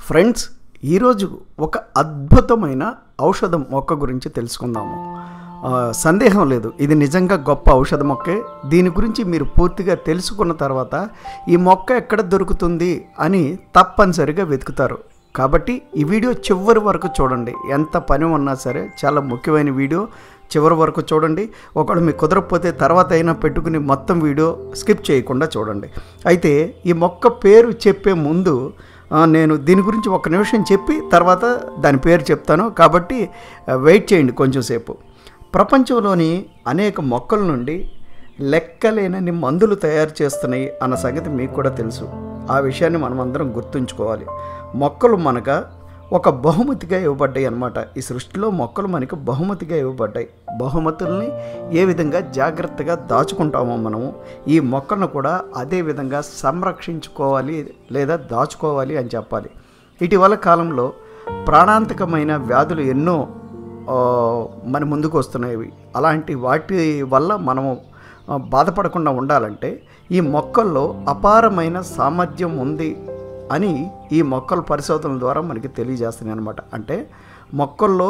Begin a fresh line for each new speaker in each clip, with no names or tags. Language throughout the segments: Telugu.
ఫ్రెండ్స్ ఈరోజు ఒక అద్భుతమైన ఔషధం మొక్క గురించి తెలుసుకుందాము ఆ, సందేహం లేదు ఇది నిజంగా గొప్ప ఔషధ మొక్కే దీని గురించి మీరు పూర్తిగా తెలుసుకున్న తర్వాత ఈ మొక్క ఎక్కడ దొరుకుతుంది అని తప్పనిసరిగా వెతుకుతారు కాబట్టి ఈ వీడియో చివరి వరకు చూడండి ఎంత పని ఉన్నా సరే చాలా ముఖ్యమైన వీడియో చివరి వరకు చూడండి ఒకవేళ మీకు కుదరకపోతే తర్వాత అయినా పెట్టుకుని మొత్తం వీడియో స్కిప్ చేయకుండా చూడండి అయితే ఈ మొక్క పేరు చెప్పే ముందు ఆ, నేను దీని గురించి ఒక నిమిషం చెప్పి తర్వాత దాని పేరు చెప్తాను కాబట్టి ఆ, వెయిట్ చేయండి కొంచెం సేపు ప్రపంచంలోని అనేక మొక్కల నుండి లెక్కలేనన్ని మందులు తయారు చేస్తున్నాయి అన్న సంగతి మీకు కూడా తెలుసు ఆ విషయాన్ని మనం అందరం గుర్తుంచుకోవాలి మొక్కలు మనక ఒక బహుమతిగా ఇవ్వబడ్డాయి అన్నమాట ఈ సృష్టిలో మొక్కలు మనకి బహుమతిగా ఇవ్వబడ్డాయి బహుమతుల్ని ఏ విధంగా జాగ్రత్తగా దాచుకుంటామో మనము ఈ మొక్కలను కూడా అదే విధంగా సంరక్షించుకోవాలి లేదా దాచుకోవాలి అని చెప్పాలి ఇటీవల కాలంలో ప్రాణాంతకమైన వ్యాధులు ఎన్నో ఆ, మన ముందుకు వస్తున్నాయి అలాంటి వాటి వల్ల మనము ఆ, బాధపడకుండా ఉండాలంటే ఈ మొక్కల్లో అపారమైన సామర్థ్యం ఉంది అని ఈ మొక్కల పరిశోధనల ద్వారా మనకి తెలియజేస్తున్నాయి అనమాట అంటే మొక్కల్లో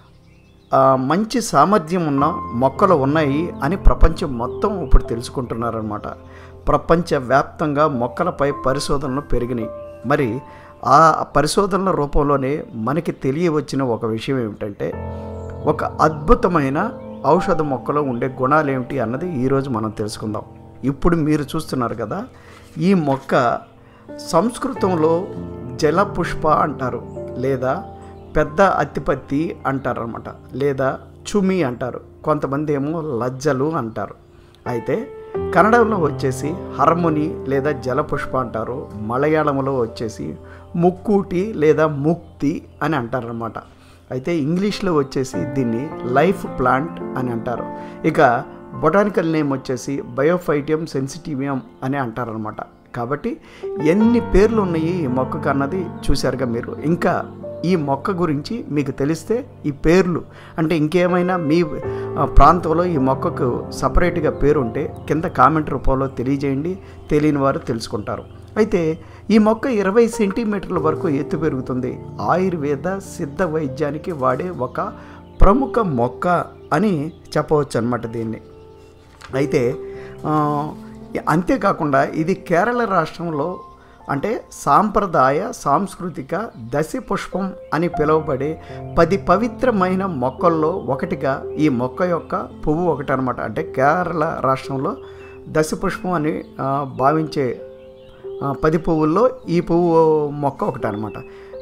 ఆ, మంచి సామర్థ్యం ఉన్న మొక్కలు ఉన్నాయి అని ప్రపంచం మొత్తం ఇప్పుడు తెలుసుకుంటున్నారనమాట ప్రపంచవ్యాప్తంగా మొక్కలపై పరిశోధనలు పెరిగినాయి మరి ఆ పరిశోధనల రూపంలోనే మనకి తెలియవచ్చిన ఒక విషయం ఏమిటంటే ఒక అద్భుతమైన ఔషధ మొక్కలో ఉండే గుణాలు ఏమిటి అన్నది ఈరోజు మనం తెలుసుకుందాం ఇప్పుడు మీరు చూస్తున్నారు కదా ఈ మొక్క సంస్కృతంలో జలపుష్ప అంటారు లేదా పెద్ద అత్తిపత్తి అంటారనమాట లేదా చుమి అంటారు కొంతమంది ఏమో లజ్జలు అంటారు అయితే కన్నడంలో వచ్చేసి హార్మోని లేదా జలపుష్ప అంటారు మలయాళంలో వచ్చేసి ముక్కూటి లేదా ముక్తి అని అంటారనమాట అయితే ఇంగ్లీష్లో వచ్చేసి దీన్ని లైఫ్ ప్లాంట్ అని అంటారు ఇక బొటానికల్ నేమ్ వచ్చేసి బయోఫైటియం సెన్సిటివియం అని అంటారనమాట కాబట్టి ఎన్ని పేర్లు ఉన్నాయి ఈ మొక్కకు అన్నది చూశారుగా మీరు ఇంకా ఈ మొక్క గురించి మీకు తెలిస్తే ఈ పేర్లు అంటే ఇంకేమైనా మీ ఆ, ప్రాంతంలో ఈ మొక్కకు సపరేట్గా పేరు ఉంటే కింద కామెంట్ రూపంలో తెలియజేయండి తెలియని వారు తెలుసుకుంటారు అయితే ఈ మొక్క ఇరవై సెంటీమీటర్ల వరకు ఎత్తు పెరుగుతుంది ఆయుర్వేద సిద్ధ వైద్యానికి వాడే ఒక ప్రముఖ మొక్క అని చెప్పవచ్చు అనమాట దీన్ని అయితే ఆ, అంతేకాకుండా ఇది కేరళ రాష్ట్రంలో అంటే సాంప్రదాయ సాంస్కృతిక దశ పుష్పం అని పిలువబడే పది పవిత్రమైన మొక్కల్లో ఒకటిగా ఈ మొక్క యొక్క పువ్వు ఒకటి అనమాట అంటే కేరళ రాష్ట్రంలో దశ పుష్పం అని ఆ, భావించే ఆ, పది పువ్వుల్లో ఈ పువ్వు మొక్క ఒకటి అనమాట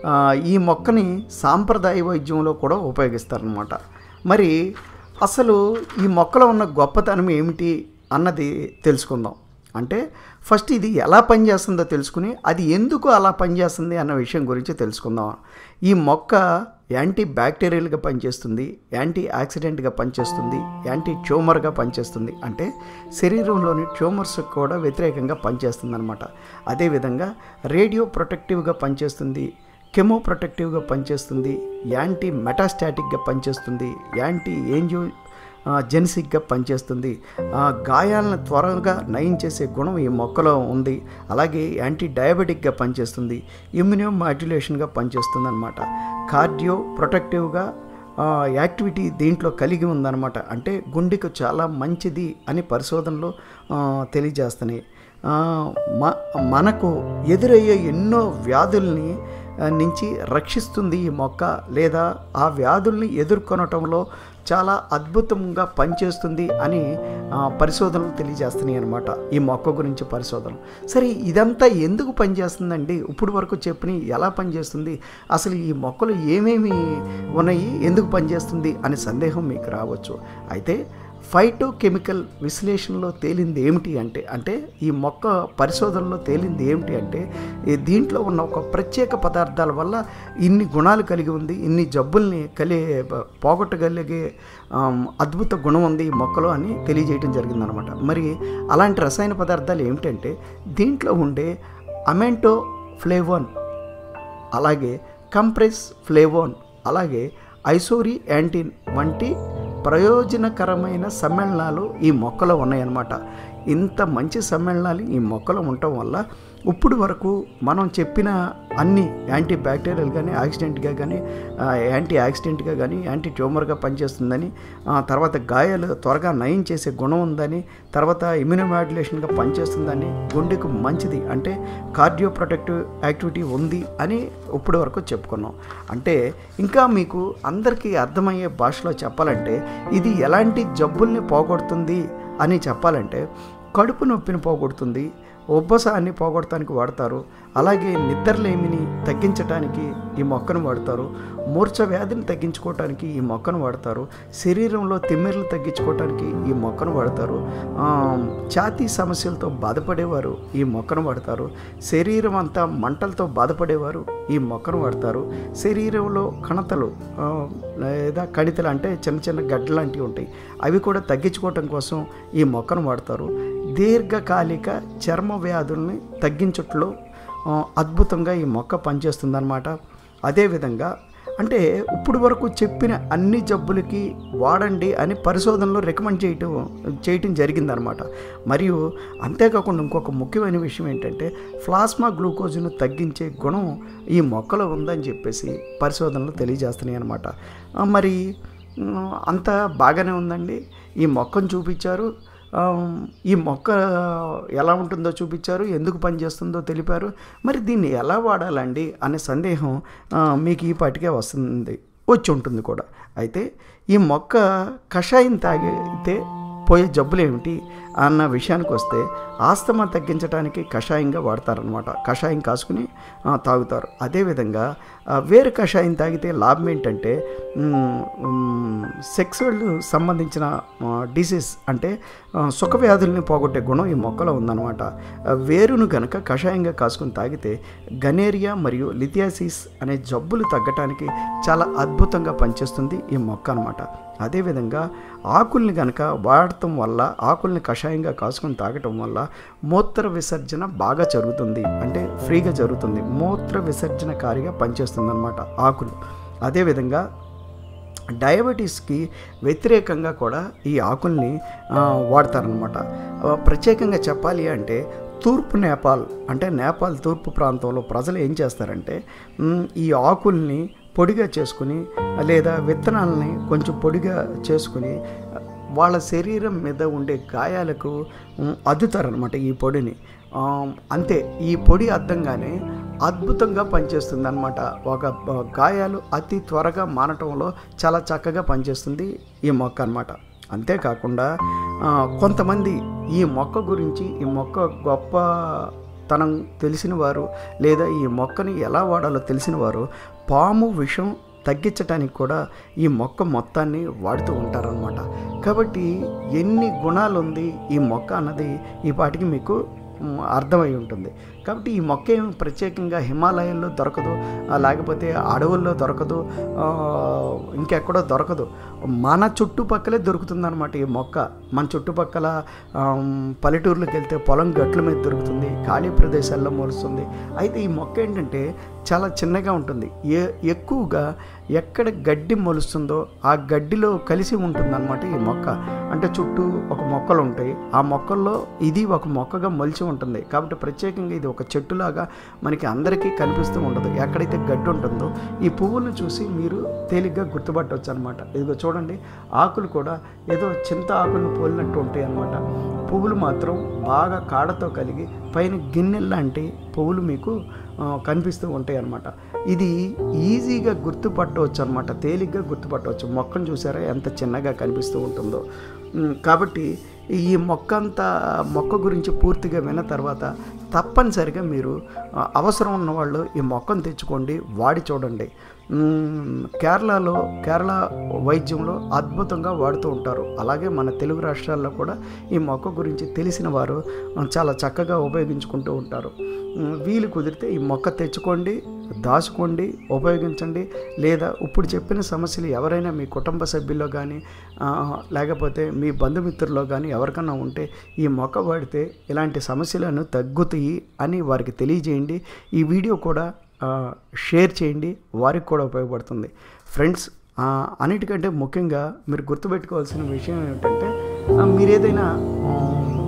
ఈ మొక్కని సాంప్రదాయ వైద్యంలో కూడా ఉపయోగిస్తారనమాట మరి అసలు ఈ మొక్కలో ఉన్న గొప్పతనం ఏమిటి అన్నది తెలుసుకుందాం అంటే ఫస్ట్ ఇది ఎలా పనిచేస్తుందో తెలుసుకుని అది ఎందుకు అలా పనిచేస్తుంది అన్న విషయం గురించి తెలుసుకుందాం ఈ మొక్క యాంటీ బ్యాక్టీరియల్గా పనిచేస్తుంది యాంటీ యాక్సిడెంట్గా పనిచేస్తుంది యాంటీ ట్యూమర్గా పనిచేస్తుంది అంటే శరీరంలోని ట్యూమర్స్ కూడా వ్యతిరేకంగా పనిచేస్తుంది అనమాట అదేవిధంగా రేడియో ప్రొటెక్టివ్గా పనిచేస్తుంది కెమో ప్రొటెక్టివ్గా పనిచేస్తుంది యాంటీ మెటాస్టాటిక్గా పనిచేస్తుంది యాంటీ ఏంజియో ఆ, జెనసిక్గా పనిచేస్తుంది ఆ, గాయాలను త్వరగా నయం చేసే గుణం ఈ మొక్కలో ఉంది అలాగే యాంటీ డయాబెటిక్గా పనిచేస్తుంది ఇమ్యూనో మాడ్యులేషన్గా పనిచేస్తుంది అనమాట కార్డియో ప్రొటెక్టివ్గా ఆ, యాక్టివిటీ దీంట్లో కలిగి ఉందన్నమాట అంటే గుండెకు చాలా మంచిది అని పరిశోధనలు ఆ, తెలియజేస్తున్నాయి ఆ, మ మనకు ఎదురయ్యే ఎన్నో వ్యాధుల్ని ఆ, నుంచి రక్షిస్తుంది ఈ మొక్క లేదా ఆ వ్యాధుల్ని ఎదుర్కొనటంలో చాలా అద్భుతంగా పనిచేస్తుంది అని ఆ, పరిశోధనలు తెలియజేస్తున్నాయి అనమాట ఈ మొక్క గురించి పరిశోధనలు సరే ఇదంతా ఎందుకు పనిచేస్తుందండి ఇప్పుడు వరకు చెప్పిన ఎలా పనిచేస్తుంది అసలు ఈ మొక్కలు ఏమేమి ఉన్నాయి ఎందుకు పనిచేస్తుంది అనే సందేహం మీకు రావచ్చు అయితే ఫైటో కెమికల్ విశ్లేషణలో తేలింది ఏమిటి అంటే అంటే ఈ మొక్క పరిశోధనలో తేలింది ఏమిటి అంటే ఈ దీంట్లో ఉన్న ఒక ప్రత్యేక పదార్థాల వల్ల ఇన్ని గుణాలు కలిగి ఉంది ఇన్ని జబ్బుల్ని కలి పోగొట్టగలిగే ఆమ్, అద్భుత గుణం ఉంది ఈ మొక్కలో అని తెలియజేయడం జరిగిందనమాట మరి అలాంటి రసాయన పదార్థాలు ఏమిటంటే దీంట్లో ఉండే అమెంటో ఫ్లేవోన్ అలాగే కంప్రెస్ ఫ్లేవోన్ అలాగే ఐసోరి యాంటీన్ వంటి ప్రయోజనకరమైన సమ్మేళనాలు ఈ మొక్కలో ఉన్నాయన్నమాట ఇంత మంచి సమ్మేళనాలు ఈ మొక్కలో ఉండటం వల్ల ఇప్పుడు వరకు మనం చెప్పిన అన్ని యాంటీ బ్యాక్టీరియల్ కానీ యాక్సిడెంట్గా కానీ ఆ, యాంటీ యాక్సిడెంట్గా కానీ యాంటీ ట్యూమర్గా పనిచేస్తుందని ఆ, తర్వాత గాయాలు త్వరగా నయం చేసే గుణం ఉందని తర్వాత ఇమ్యూనోమాడ్యులేషన్గా పనిచేస్తుందని గుండెకు మంచిది అంటే కార్డియో ప్రొటెక్టివ్ యాక్టివిటీ ఉంది అని ఇప్పుడు వరకు చెప్పుకున్నాం అంటే ఇంకా మీకు అందరికీ అర్థమయ్యే భాషలో చెప్పాలంటే ఇది ఎలాంటి జబ్బుల్ని పోగొడుతుంది అని చెప్పాలంటే కడుపు నొప్పిని పోగొడుతుంది ఉబ్బసాన్ని పోగొడటానికి వాడతారు అలాగే నిద్రలేమిని తగ్గించడానికి ఈ మొక్కను వాడతారు మూర్ఛ వ్యాధిని తగ్గించుకోవటానికి ఈ మొక్కను వాడతారు శరీరంలో తిమ్మిర్లు తగ్గించుకోవటానికి ఈ మొక్కను వాడతారు ఆ, ఛాతీ సమస్యలతో బాధపడేవారు ఈ మొక్కను వాడతారు శరీరం అంతా మంటలతో బాధపడేవారు ఈ మొక్కను వాడతారు శరీరంలో కణతలు ఆ, లేదా కణితలు అంటే చిన్న చిన్న గడ్డ లాంటివి ఉంటాయి అవి కూడా తగ్గించుకోవటం కోసం ఈ మొక్కను వాడతారు దీర్ఘకాలిక చర్మ వ్యాధుల్ని తగ్గించట్లో ఆ, అద్భుతంగా ఈ మొక్క పనిచేస్తుందన్నమాట అదేవిధంగా అంటే ఇప్పుడు వరకు చెప్పిన అన్ని జబ్బులకి వాడండి అని పరిశోధనలో రికమెండ్ చేయటం చేయటం జరిగిందనమాట మరియు అంతేకాకుండా ఇంకొక ముఖ్యమైన విషయం ఏంటంటే ప్లాస్మా గ్లూకోజ్ను తగ్గించే గుణం ఈ మొక్కలో ఉందని చెప్పేసి పరిశోధనలు తెలియజేస్తున్నాయి అనమాట మరి ఉమ్, అంతా బాగానే ఉందండి ఈ మొక్కను చూపించారు ఆ, ఈ మొక్క ఎలా ఉంటుందో చూపించారు ఎందుకు పనిచేస్తుందో తెలిపారు మరి దీన్ని ఎలా వాడాలండి అనే సందేహం ఆ, మీకు ఈ పాటికే వస్తుంది వచ్చి ఉంటుంది కూడా అయితే ఈ మొక్క కషాయం తాగితే పోయే జబ్బులు ఏమిటి అన్న విషయానికి వస్తే ఆస్తమా తగ్గించడానికి కషాయంగా వాడతారనమాట కషాయం కాసుకుని ఆ, తాగుతారు అదేవిధంగా ఆ, వేరు కషాయం తాగితే లాభం ఏంటంటే సెక్సువల్ సంబంధించిన డిసీజ్ అంటే ఆ, సుఖ వ్యాధుల్ని పోగొట్టే గుణం ఈ మొక్కలో ఉందన్నమాట ఆ, వేరును గనక కషాయంగా కాసుకుని తాగితే గనేరియా మరియు లిథియాసిస్ అనే జబ్బులు తగ్గటానికి చాలా అద్భుతంగా పనిచేస్తుంది ఈ మొక్క అనమాట అదేవిధంగా ఆకుల్ని కనుక వాడటం వల్ల ఆకుల్ని కషాయంగా కాసుకొని తాగటం వల్ల మూత్ర విసర్జన బాగా జరుగుతుంది అంటే ఫ్రీగా జరుగుతుంది మూత్ర విసర్జనకారిగా పనిచేస్తుంది అనమాట ఆకులు అదేవిధంగా డయాబెటీస్కి వ్యతిరేకంగా కూడా ఈ ఆకుల్ని ఆ, వాడతారనమాట ఆ, ప్రత్యేకంగా చెప్పాలి అంటే తూర్పు నేపాల్ అంటే నేపాల్ తూర్పు ప్రాంతంలో ప్రజలు ఏం చేస్తారంటే మ్, ఈ ఆకుల్ని పొడిగా చేసుకుని లేదా విత్తనాలని కొంచెం పొడిగా చేసుకుని వాళ్ళ శరీరం మీద ఉండే గాయాలకు మ్, అద్దుతారనమాట ఈ పొడిని ఆ, అంతే ఈ పొడి అద్దంగానే అద్భుతంగా పనిచేస్తుంది అనమాట ఒక బ- గాయాలు అతి త్వరగా మానటంలో చాలా చక్కగా పనిచేస్తుంది ఈ మొక్క అనమాట అంతేకాకుండా ఆ, కొంతమంది ఈ మొక్క గురించి ఈ మొక్క గొప్ప తనం తెలిసిన వారు లేదా ఈ మొక్కని ఎలా వాడాలో తెలిసిన వారు పాము విషం తగ్గించడానికి కూడా ఈ మొక్క మొత్తాన్ని వాడుతూ ఉంటారనమాట కాబట్టి ఎన్ని గుణాలు ఉంది ఈ మొక్క అన్నది ఈ పాటికి మీకు మ్, అర్థమై ఉంటుంది కాబట్టి ఈ మొక్క ఏమి ప్రత్యేకంగా హిమాలయాల్లో దొరకదు ఆ, లేకపోతే అడవుల్లో దొరకదు ఆ, ఇంకెక్కడో దొరకదు మన చుట్టుపక్కలే దొరుకుతుందన్నమాట ఈ మొక్క మన చుట్టుపక్కల ఆమ్, పల్లెటూర్లకు వెళ్తే పొలం గట్ల మీద దొరుకుతుంది ఖాళీ ప్రదేశాల్లో మొలుస్తుంది అయితే ఈ మొక్క ఏంటంటే చాలా చిన్నగా ఉంటుంది ఏ ఎక్కువగా ఎక్కడ గడ్డి మొలుస్తుందో ఆ గడ్డిలో కలిసి ఉంటుందన్నమాట ఈ మొక్క అంటే చుట్టూ ఒక మొక్కలు ఉంటాయి ఆ మొక్కల్లో ఇది ఒక మొక్కగా మొలిచి ఉంటుంది కాబట్టి ప్రత్యేకంగా ఇది ఒక చెట్టులాగా మనకి అందరికీ కనిపిస్తూ ఉండదు ఎక్కడైతే గడ్డి ఉంటుందో ఈ పువ్వులను చూసి మీరు తేలిగ్గా గుర్తుపట్టవచ్చు అనమాట ఇదిగో చూడండి ఆకులు కూడా ఏదో చింత ఆకులను పోలినట్టు ఉంటాయి అన్నమాట పువ్వులు మాత్రం బాగా కాడతో కలిగి పైన గిన్నెల లాంటి పువ్వులు మీకు ఆ, కనిపిస్తూ ఉంటాయి అన్నమాట ఇది ఈజీగా గుర్తుపట్టవచ్చు అనమాట తేలిగ్గా గుర్తుపట్టవచ్చు మొక్కను చూసారా ఎంత చిన్నగా కనిపిస్తూ ఉంటుందో ఉమ్, కాబట్టి ఈ మొక్క అంతా మొక్క గురించి పూర్తిగా విన్న తర్వాత తప్పనిసరిగా మీరు ఆ, అవసరం ఉన్న వాళ్ళు ఈ మొక్కను తెచ్చుకోండి వాడి చూడండి ఉమ్, కేరళలో కేరళ వైద్యంలో అద్భుతంగా వాడుతూ ఉంటారు అలాగే మన తెలుగు రాష్ట్రాల్లో కూడా ఈ మొక్క గురించి తెలిసిన వారు ఆ, చాలా చక్కగా ఉపయోగించుకుంటూ ఉంటారు ఉమ్, వీలు కుదిరితే ఈ మొక్క తెచ్చుకోండి దాచుకోండి ఉపయోగించండి లేదా ఇప్పుడు చెప్పిన సమస్యలు ఎవరైనా మీ కుటుంబ సభ్యుల్లో కానీ ఆ, లేకపోతే మీ బంధుమిత్రుల్లో కానీ ఎవరికన్నా ఉంటే ఈ మొక్క వాడితే ఇలాంటి సమస్యలను తగ్గుతాయి అని వారికి తెలియజేయండి ఈ వీడియో కూడా ఆ, షేర్ చేయండి వారికి కూడా ఉపయోగపడుతుంది ఫ్రెండ్స్ ఆ, అన్నిటికంటే ముఖ్యంగా మీరు గుర్తుపెట్టుకోవాల్సిన విషయం ఏమిటంటే ఆ, మీరు ఏదైనా ఆ,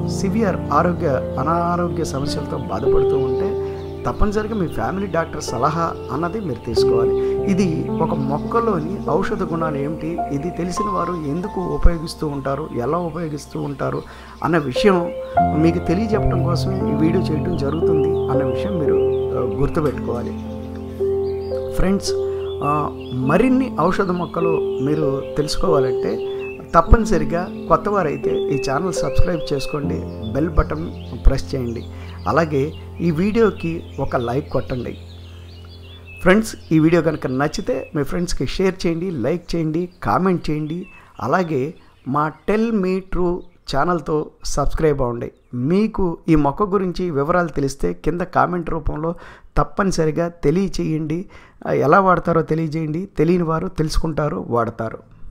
సివియర్ ఆరోగ్య అనారోగ్య సమస్యలతో బాధపడుతూ ఉంటే తప్పనిసరిగా మీ ఫ్యామిలీ డాక్టర్ సలహా అన్నది మీరు తీసుకోవాలి ఇది ఒక మొక్కలోని ఔషధ గుణాలు ఏమిటి ఇది తెలిసిన వారు ఎందుకు ఉపయోగిస్తూ ఉంటారు ఎలా ఉపయోగిస్తూ ఉంటారు అన్న విషయం మీకు తెలియజెప్పడం కోసం ఈ వీడియో చేయడం జరుగుతుంది అన్న విషయం మీరు ఆ, గుర్తుపెట్టుకోవాలి ఫ్రెండ్స్ ఆ, మరిన్ని ఔషధ మొక్కలు మీరు తెలుసుకోవాలంటే తప్పనిసరిగా కొత్తవారైతే ఈ ఛానల్ సబ్స్క్రైబ్ చేసుకోండి బెల్ బటన్ ప్రెస్ చేయండి అలాగే ఈ వీడియోకి ఒక లైక్ కొట్టండి ఫ్రెండ్స్ ఈ వీడియో కనుక నచ్చితే మీ ఫ్రెండ్స్కి షేర్ చేయండి లైక్ చేయండి కామెంట్ చేయండి అలాగే మా టెల్ మీ ట్రూ ఛానల్తో సబ్స్క్రైబ్ అవ్వండి మీకు ఈ మొక్క గురించి వివరాలు తెలిస్తే కింద కామెంట్ రూపంలో తప్పనిసరిగా తెలియచేయండి ఎలా వాడతారో తెలియజేయండి తెలియని వారు తెలుసుకుంటారు వాడతారు